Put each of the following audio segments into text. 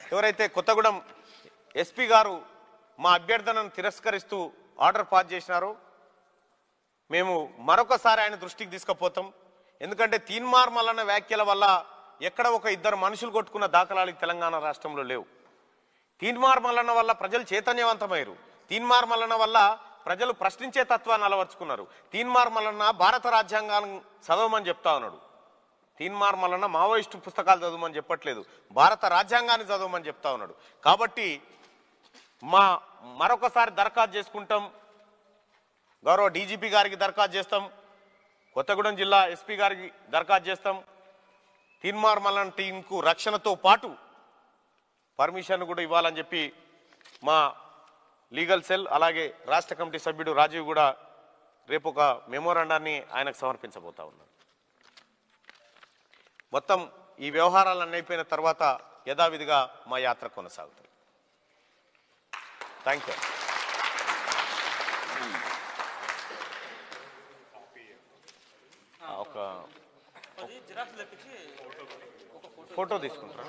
ఎవరైతే కొత్తగూడెం ఎస్పీ గారు మా అభ్యర్థనను తిరస్కరిస్తూ ఆర్డర్ పాస్ చేసినారో మేము మరొకసారి ఆయన దృష్టికి తీసుకుపోతాం ఎందుకంటే తీన్మార్ మల్లన్న వ్యాఖ్యల వల్ల ఎక్కడ ఒక ఇద్దరు మనుషులు కొట్టుకున్న దాఖలాలు ఈ తెలంగాణ రాష్ట్రంలో లేవు తీన్మార్ మల్లన్న వల్ల ప్రజలు చైతన్యవంతమయ్యారు తీన్మార్ మల్లన్న వల్ల ప్రజలు ప్రశ్నించే తత్వాన్ని అలవర్చుకున్నారు తీన్మార్ మల్లన్న భారత రాజ్యాంగాన్ని చదవమని చెప్తా ఉన్నాడు తీన్మార్ మల్లన్న మావోయిస్టు పుస్తకాలు చదవమని చెప్పట్లేదు భారత రాజ్యాంగాన్ని చదవమని చెప్తా ఉన్నాడు కాబట్టి మా మరొకసారి దరఖాస్తు చేసుకుంటాం గౌరవ డీజీపీ గారికి దరఖాస్తు చేస్తాం కొత్తగూడెం జిల్లా ఎస్పీ గారికి దరఖాస్తు చేస్తాం తీన్మార్ మల్లన్ టీంకు రక్షణతో పాటు పర్మిషన్ కూడా ఇవ్వాలని చెప్పి మా లీగల్ సెల్ అలాగే రాష్ట్ర కమిటీ సభ్యుడు రాజీవ్ కూడా రేపు ఒక మెమోరాండాన్ని ఆయనకు సమర్పించబోతా ఉన్నాను మొత్తం ఈ వ్యవహారాలన్నీ అయిపోయిన తర్వాత యథావిధిగా మా యాత్ర కొనసాగుతుంది థ్యాంక్ యూ ఒక ఫోటో తీసుకుంటారా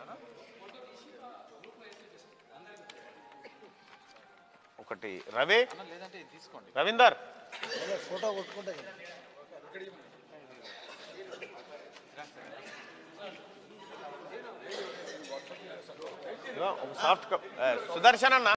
ఒకటి రవి రవీందర్ ఫోటో కొట్టుకుంటే ఇదిగో ఒక సాఫ్ట్ కప్ సుదర్శన్ అన్న